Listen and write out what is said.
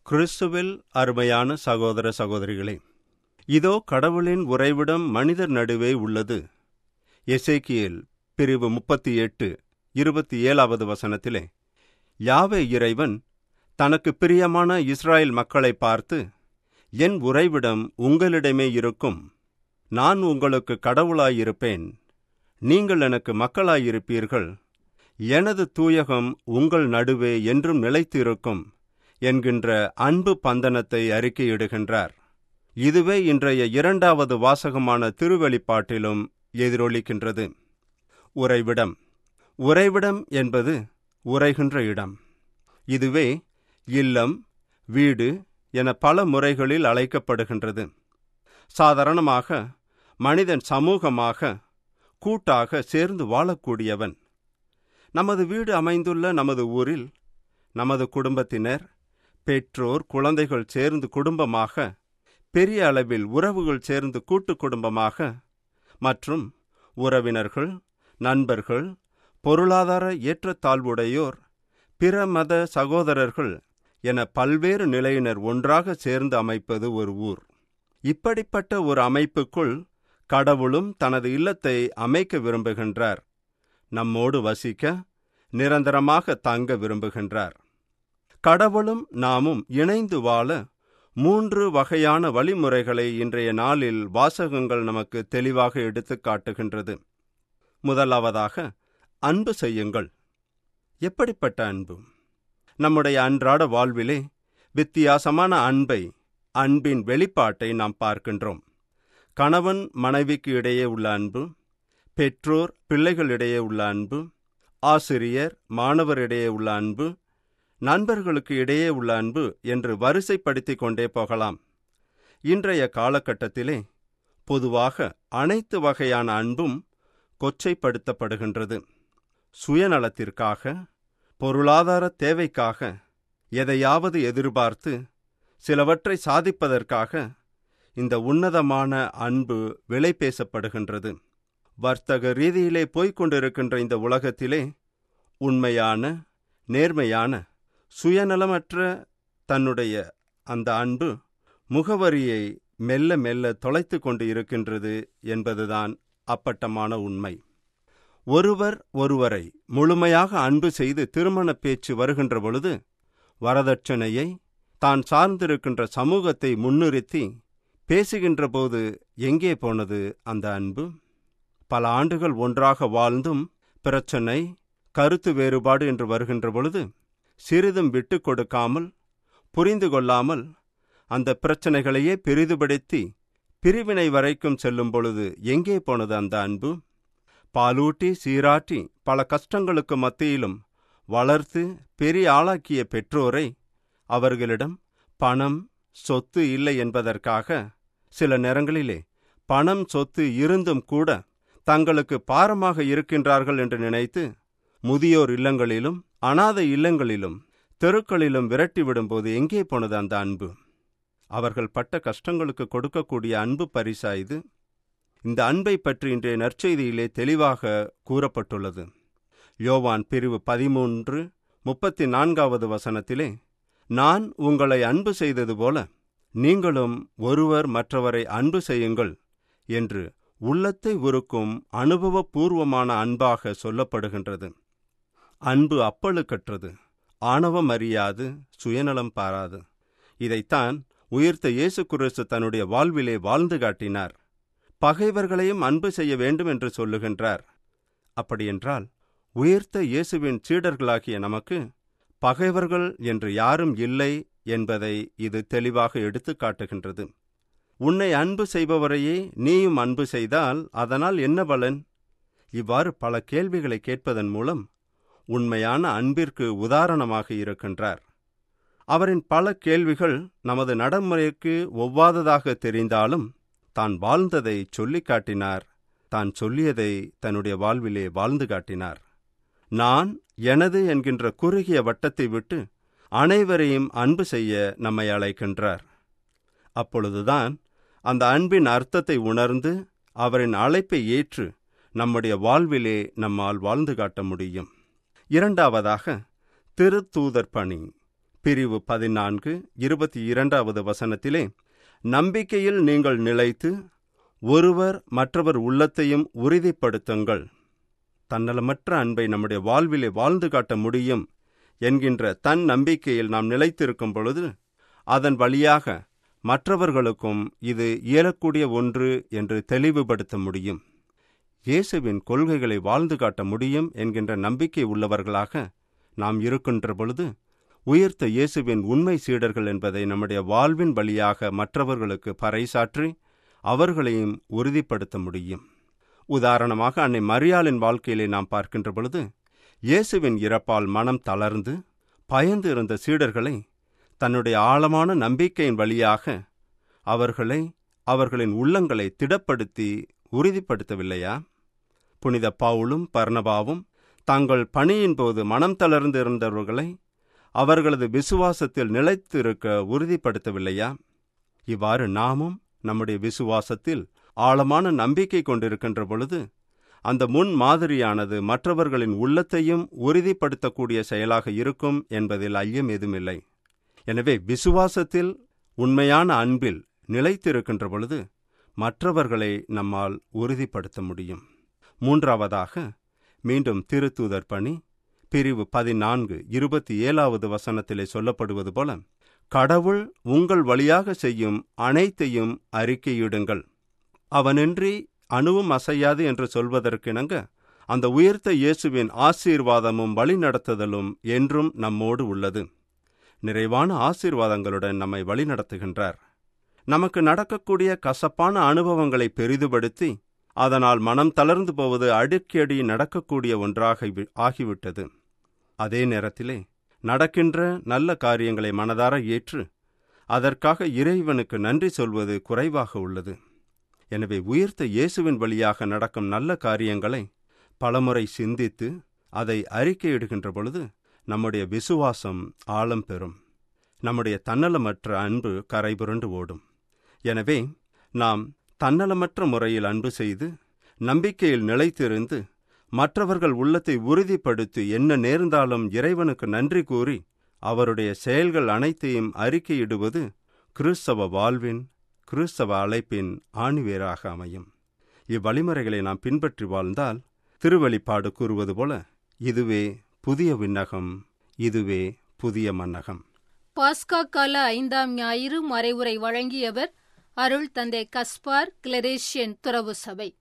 கிறிஸ்துவில் அருமையான சகோதர சகோதரிகளே இதோ கடவுளின் உறைவிடம் மனிதர் நடுவே உள்ளது எசேக்கியேல் பிரிவு முப்பத்தி எட்டு இருபத்தி ஏழாவது வசனத்திலே யாவே இறைவன் தனக்கு பிரியமான இஸ்ராயேல் மக்களை பார்த்து என் உறைவிடம் உங்களிடமே இருக்கும் நான் உங்களுக்கு கடவுளாயிருப்பேன் நீங்கள் எனக்கு மக்களாயிருப்பீர்கள் எனது தூயகம் உங்கள் நடுவே என்றும் நிலைத்திருக்கும் என்கின்ற அன்பு பந்தனத்தை அறிக்கையிடுகின்றார் இதுவே இன்றைய இரண்டாவது வாசகமான திருவெளிப்பாட்டிலும் எதிரொலிக்கின்றது உறைவிடம் உறைவிடம் என்பது உறைகின்ற இடம் இதுவே இல்லம் வீடு என பல முறைகளில் அழைக்கப்படுகின்றது சாதாரணமாக மனிதன் சமூகமாக கூட்டாக சேர்ந்து வாழக்கூடியவன் நமது வீடு அமைந்துள்ள நமது ஊரில் நமது குடும்பத்தினர் பெற்றோர் குழந்தைகள் சேர்ந்து குடும்பமாக பெரிய அளவில் உறவுகள் சேர்ந்து கூட்டு குடும்பமாக மற்றும் உறவினர்கள் நண்பர்கள் பொருளாதார ஏற்றத்தாழ்வுடையோர் பிற மத சகோதரர்கள் என பல்வேறு நிலையினர் ஒன்றாக சேர்ந்து அமைப்பது ஒரு ஊர் இப்படிப்பட்ட ஒரு அமைப்புக்குள் கடவுளும் தனது இல்லத்தை அமைக்க விரும்புகின்றார் நம்மோடு வசிக்க நிரந்தரமாக தங்க விரும்புகின்றார் கடவுளும் நாமும் இணைந்து வாழ மூன்று வகையான வழிமுறைகளை இன்றைய நாளில் வாசகங்கள் நமக்கு தெளிவாக எடுத்துக் காட்டுகின்றது முதலாவதாக அன்பு செய்யுங்கள் எப்படிப்பட்ட அன்பு நம்முடைய அன்றாட வாழ்விலே வித்தியாசமான அன்பை அன்பின் வெளிப்பாட்டை நாம் பார்க்கின்றோம் கணவன் மனைவிக்கு இடையே உள்ள அன்பு பெற்றோர் பிள்ளைகளிடையே உள்ள அன்பு ஆசிரியர் மாணவரிடையே உள்ள அன்பு நண்பர்களுக்கு இடையே உள்ள அன்பு என்று வரிசைப்படுத்திக் கொண்டே போகலாம் இன்றைய காலகட்டத்திலே பொதுவாக அனைத்து வகையான அன்பும் கொச்சைப்படுத்தப்படுகின்றது சுயநலத்திற்காக பொருளாதார தேவைக்காக எதையாவது எதிர்பார்த்து சிலவற்றை சாதிப்பதற்காக இந்த உன்னதமான அன்பு விலை பேசப்படுகின்றது வர்த்தக ரீதியிலே போய்க் கொண்டிருக்கின்ற இந்த உலகத்திலே உண்மையான நேர்மையான சுயநலமற்ற தன்னுடைய அந்த அன்பு முகவரியை மெல்ல மெல்ல தொலைத்து கொண்டு இருக்கின்றது என்பதுதான் அப்பட்டமான உண்மை ஒருவர் ஒருவரை முழுமையாக அன்பு செய்து திருமண பேச்சு வருகின்ற பொழுது வரதட்சணையை தான் சார்ந்திருக்கின்ற சமூகத்தை முன்னிறுத்தி பேசுகின்ற போது எங்கே போனது அந்த அன்பு பல ஆண்டுகள் ஒன்றாக வாழ்ந்தும் பிரச்சனை கருத்து வேறுபாடு என்று வருகின்ற பொழுது சிறிதும் விட்டு கொடுக்காமல் புரிந்து கொள்ளாமல் அந்த பிரச்சனைகளையே பெரிதுபடுத்தி பிரிவினை வரைக்கும் செல்லும் பொழுது எங்கே போனது அந்த அன்பு பாலூட்டி சீராட்டி பல கஷ்டங்களுக்கு மத்தியிலும் வளர்த்து பெரிய ஆளாக்கிய பெற்றோரை அவர்களிடம் பணம் சொத்து இல்லை என்பதற்காக சில நேரங்களிலே பணம் சொத்து இருந்தும் கூட தங்களுக்கு பாரமாக இருக்கின்றார்கள் என்று நினைத்து முதியோர் இல்லங்களிலும் அனாதை இல்லங்களிலும் தெருக்களிலும் விரட்டிவிடும்போது எங்கே போனது அந்த அன்பு அவர்கள் பட்ட கஷ்டங்களுக்கு கொடுக்கக்கூடிய அன்பு பரிசா இது இந்த அன்பை பற்றி இன்றைய நற்செய்தியிலே தெளிவாக கூறப்பட்டுள்ளது யோவான் பிரிவு பதிமூன்று முப்பத்தி நான்காவது வசனத்திலே நான் உங்களை அன்பு செய்தது போல நீங்களும் ஒருவர் மற்றவரை அன்பு செய்யுங்கள் என்று உள்ளத்தை உருக்கும் அனுபவபூர்வமான அன்பாக சொல்லப்படுகின்றது அன்பு அப்பழுக்கற்றது ஆணவம் அறியாது சுயநலம் பாராது இதைத்தான் உயிர்த்த இயேசு கிறிஸ்து தன்னுடைய வாழ்விலே வாழ்ந்து காட்டினார் பகைவர்களையும் அன்பு செய்ய வேண்டும் என்று சொல்லுகின்றார் அப்படியென்றால் உயிர்த்த இயேசுவின் சீடர்களாகிய நமக்கு பகைவர்கள் என்று யாரும் இல்லை என்பதை இது தெளிவாக எடுத்துக் காட்டுகின்றது உன்னை அன்பு செய்பவரையே நீயும் அன்பு செய்தால் அதனால் என்ன பலன் இவ்வாறு பல கேள்விகளை கேட்பதன் மூலம் உண்மையான அன்பிற்கு உதாரணமாக இருக்கின்றார் அவரின் பல கேள்விகள் நமது நடைமுறைக்கு ஒவ்வாததாக தெரிந்தாலும் தான் வாழ்ந்ததை சொல்லிக் காட்டினார் தான் சொல்லியதை தன்னுடைய வாழ்விலே வாழ்ந்து காட்டினார் நான் எனது என்கின்ற குறுகிய வட்டத்தை விட்டு அனைவரையும் அன்பு செய்ய நம்மை அழைக்கின்றார் அப்பொழுதுதான் அந்த அன்பின் அர்த்தத்தை உணர்ந்து அவரின் அழைப்பை ஏற்று நம்முடைய வாழ்விலே நம்மால் வாழ்ந்து காட்ட முடியும் இரண்டாவதாக திருத்தூதர் பணி பிரிவு பதினான்கு இருபத்தி இரண்டாவது வசனத்திலே நம்பிக்கையில் நீங்கள் நிலைத்து ஒருவர் மற்றவர் உள்ளத்தையும் உறுதிப்படுத்துங்கள் தன்னலமற்ற அன்பை நம்முடைய வாழ்விலே வாழ்ந்து காட்ட முடியும் என்கின்ற தன் நம்பிக்கையில் நாம் நிலைத்திருக்கும் பொழுது அதன் வழியாக மற்றவர்களுக்கும் இது இயலக்கூடிய ஒன்று என்று தெளிவுபடுத்த முடியும் இயேசுவின் கொள்கைகளை வாழ்ந்து காட்ட முடியும் என்கின்ற நம்பிக்கை உள்ளவர்களாக நாம் இருக்கின்ற பொழுது உயிர்த்த இயேசுவின் உண்மை சீடர்கள் என்பதை நம்முடைய வாழ்வின் வழியாக மற்றவர்களுக்கு பறைசாற்றி அவர்களையும் உறுதிப்படுத்த முடியும் உதாரணமாக அன்னை மரியாளின் வாழ்க்கையிலே நாம் பார்க்கின்ற பொழுது இயேசுவின் இறப்பால் மனம் தளர்ந்து பயந்து இருந்த சீடர்களை தன்னுடைய ஆழமான நம்பிக்கையின் வழியாக அவர்களை அவர்களின் உள்ளங்களை திடப்படுத்தி உறுதிப்படுத்தவில்லையா புனித பவுலும் பர்ணபாவும் தங்கள் பணியின் போது மனம் தளர்ந்திருந்தவர்களை அவர்களது விசுவாசத்தில் நிலைத்திருக்க உறுதிப்படுத்தவில்லையா இவ்வாறு நாமும் நம்முடைய விசுவாசத்தில் ஆழமான நம்பிக்கை கொண்டிருக்கின்ற பொழுது அந்த முன் மாதிரியானது மற்றவர்களின் உள்ளத்தையும் உறுதிப்படுத்தக்கூடிய செயலாக இருக்கும் என்பதில் ஐயம் ஏதுமில்லை எனவே விசுவாசத்தில் உண்மையான அன்பில் நிலைத்திருக்கின்ற பொழுது மற்றவர்களை நம்மால் உறுதிப்படுத்த முடியும் மூன்றாவதாக மீண்டும் திருத்தூதர் பணி பிரிவு பதினான்கு இருபத்தி ஏழாவது வசனத்திலே சொல்லப்படுவது போல கடவுள் உங்கள் வழியாக செய்யும் அனைத்தையும் அறிக்கையிடுங்கள் அவனின்றி அணுவும் அசையாது என்று சொல்வதற்கிணங்க அந்த உயர்த்த இயேசுவின் ஆசீர்வாதமும் வழிநடத்துதலும் என்றும் நம்மோடு உள்ளது நிறைவான ஆசீர்வாதங்களுடன் நம்மை வழிநடத்துகின்றார் நமக்கு நடக்கக்கூடிய கசப்பான அனுபவங்களை பெரிதுபடுத்தி அதனால் மனம் தளர்ந்து போவது அடிக்கடி நடக்கக்கூடிய ஒன்றாக ஆகிவிட்டது அதே நேரத்திலே நடக்கின்ற நல்ல காரியங்களை மனதார ஏற்று அதற்காக இறைவனுக்கு நன்றி சொல்வது குறைவாக உள்ளது எனவே உயிர்த்த இயேசுவின் வழியாக நடக்கும் நல்ல காரியங்களை பலமுறை சிந்தித்து அதை அறிக்கையிடுகின்ற பொழுது நம்முடைய விசுவாசம் ஆழம் பெறும் நம்முடைய தன்னலமற்ற அன்பு கரைபுரண்டு ஓடும் எனவே நாம் தன்னலமற்ற முறையில் அன்பு செய்து நம்பிக்கையில் நிலைத்திருந்து மற்றவர்கள் உள்ளத்தை உறுதிப்படுத்தி என்ன நேர்ந்தாலும் இறைவனுக்கு நன்றி கூறி அவருடைய செயல்கள் அனைத்தையும் அறிக்கையிடுவது கிறிஸ்தவ வாழ்வின் கிறிஸ்தவ அழைப்பின் ஆணிவேராக அமையும் இவ்வழிமுறைகளை நாம் பின்பற்றி வாழ்ந்தால் திருவெளிப்பாடு கூறுவது போல இதுவே புதிய விண்ணகம் இதுவே புதிய மன்னகம் பாஸ்கா கால ஐந்தாம் ஞாயிறு மறைவுரை வழங்கியவர் அருள் தந்தை கஸ்பார் கிளரேஷியன் துறவு சபை